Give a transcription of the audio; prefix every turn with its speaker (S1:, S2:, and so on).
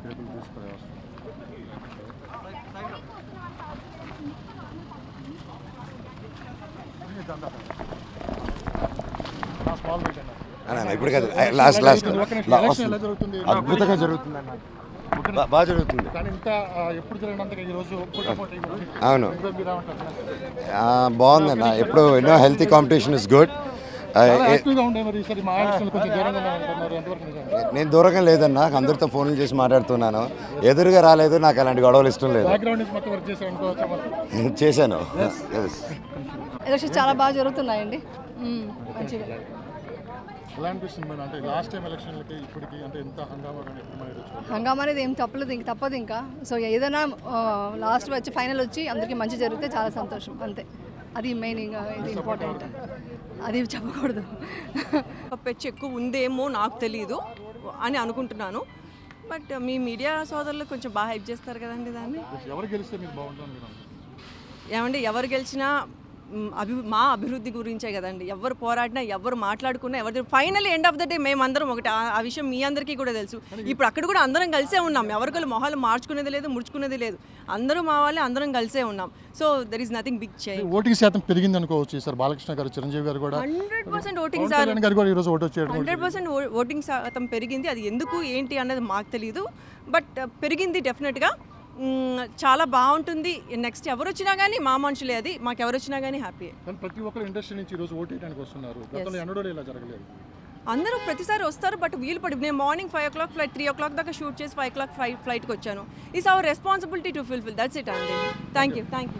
S1: Cable తీసుకునే వస్తుంది small meet అన్న
S2: అన్న ఇప్పుడు కాదు లాస్ట్ లాస్ట్
S1: ఒక నిమిషం, ఎలక్షన్ ఎలా జరుగుతుంది
S2: అద్భుతంగా జరుగుతుంది అన్న బా- బాగా జరుగుతుంది
S1: కానీ ఇంత ఆ, ఎప్పుడు జరిగినంతగా ఈ రోజు పోటాపోటీ ఉంది.
S2: అవును
S1: ఇంకా మీరు ఏమంటారు?
S2: ఆ, బాగుందన్న ఎప్పుడు ఎన్నో హెల్తీ కాంపిటీషన్ ఇస్ గుడ్
S1: చాలా యాక్టివ్గా ఉండే మరి ఈసారి మా ఎలక్షన్ కొంచెం దూరంగా ఉంటున్నారు ఎంతవరకు నిజం
S2: నేను దూరంగా లేదన్నా అందరితో ఫోన్లు చేసి మాట్లాడుతున్నాను ఎదురుగా రాలేదు నాకు అలాంటి గొడవలు ఇష్టం లేదు
S1: బ్యాక్గ్రౌండ్ నుంచి మొత్తం వర్క్ చేశారు అనుకోవచ్చా మరి?
S2: చేశాను Yes.
S3: ఎలక్షన్ చాలా బాగా జరుగుతున్నాయండి మ్మ్. మంచిది
S1: ఎలా అనిపిస్తుంది మేడం అంటే లాస్ట్ టైం ఎలక్షన్లకి ఇప్పటికి అంటే ఎంత హంగామా కానీ ఎప్పుడు మనం ఎదుర్కోవాలి?
S3: హంగామా అనేది ఏం తప్పలేదు ఇంక తప్పదు ఇంకా సో ఏదైనా లాస్ట్ వచ్చి ఫైనల్ వచ్చి అందరికీ మంచి జరిగితే చాలా సంతోషం అంతే అది మెయిన్ ఇంకా ఇది ఇంపార్టెంట్ అది చెప్పకూడదు
S4: పెచ్చు ఎక్కువ ఉందేమో నాకు తెలియదు అని అనుకుంటున్నాను బట్ మీ మీడియా సోదరులు కొంచెం బాగా హెల్ప్ చేస్తారు కదండి దాన్ని
S1: ఎవరు గెలిస్తే మీకు బాగుంటుంది మీరు అనుకుంటున్నారు?
S4: ఏమంటే ఎవరు గెలిచినా మ్, అభి మా అభివృద్ధి గురించే కదండి ఎవరు పోరాడినా ఎవరు మాట్లాడుకున్నా ఎవరు final end of the day మేమందరం ఒకటి ఆ- ఆ విషయం మీ అందరికీ కూడా తెలుసు ఇప్పుడు అక్కడ కూడా అందరం కలిసే ఉన్నాం ఎవరికలు మొహాలు మార్చుకునేది లేదు ముడుచుకునేది లేదు అందరూ మా వాళ్ళే అందరం కలిసే ఉన్నాం so there is nothing big change
S1: voting శాతం పెరిగింది అనుకోవచ్చు సార్ బాలకృష్ణ గారు చిరంజీవి గారు కూడా
S4: hundred percent voting
S1: Pawan
S4: sir
S1: Kalyan garu కూడా ఈరోజు ఓటు వచ్చేయడం కూడా
S4: హండ్రెడ్ పర్సెంట్ ఓటింగ్ శాతం పెరిగింది అది ఎందుకు ఏంటి అన్నది మాకు తెలియదు బట్ పెరిగింది డెఫినెట్గా మ్, చాలా బాగుంటుంది నెక్స్ట్ ఎవరు వచ్చినా కానీ మా మనుషులే అది మాకు ఎవరు వచ్చినా కానీ హ్యాపీ
S1: కానీ ప్రతి ఒక్కరు ఇండస్ట్రీ నుంచి ఈరోజు ఓటు వేయడానికి వస్తున్నారు గతంలో ఎన్నడూ ఇలా జరగలేదు
S4: అందరూ ప్రతిసారి వస్తారు బట్ వీలు పడి నేను morning five o'clock flight three o'clock దాకా షూట్ చేసి ఫైవ్ ఓ క్లాక్ ఫ్లైట్ ఫ్లైట్కి వచ్చాను is our responsibility to fulfil that's it అండి థ్యాంక్ యూ థ్యాంక్ యూ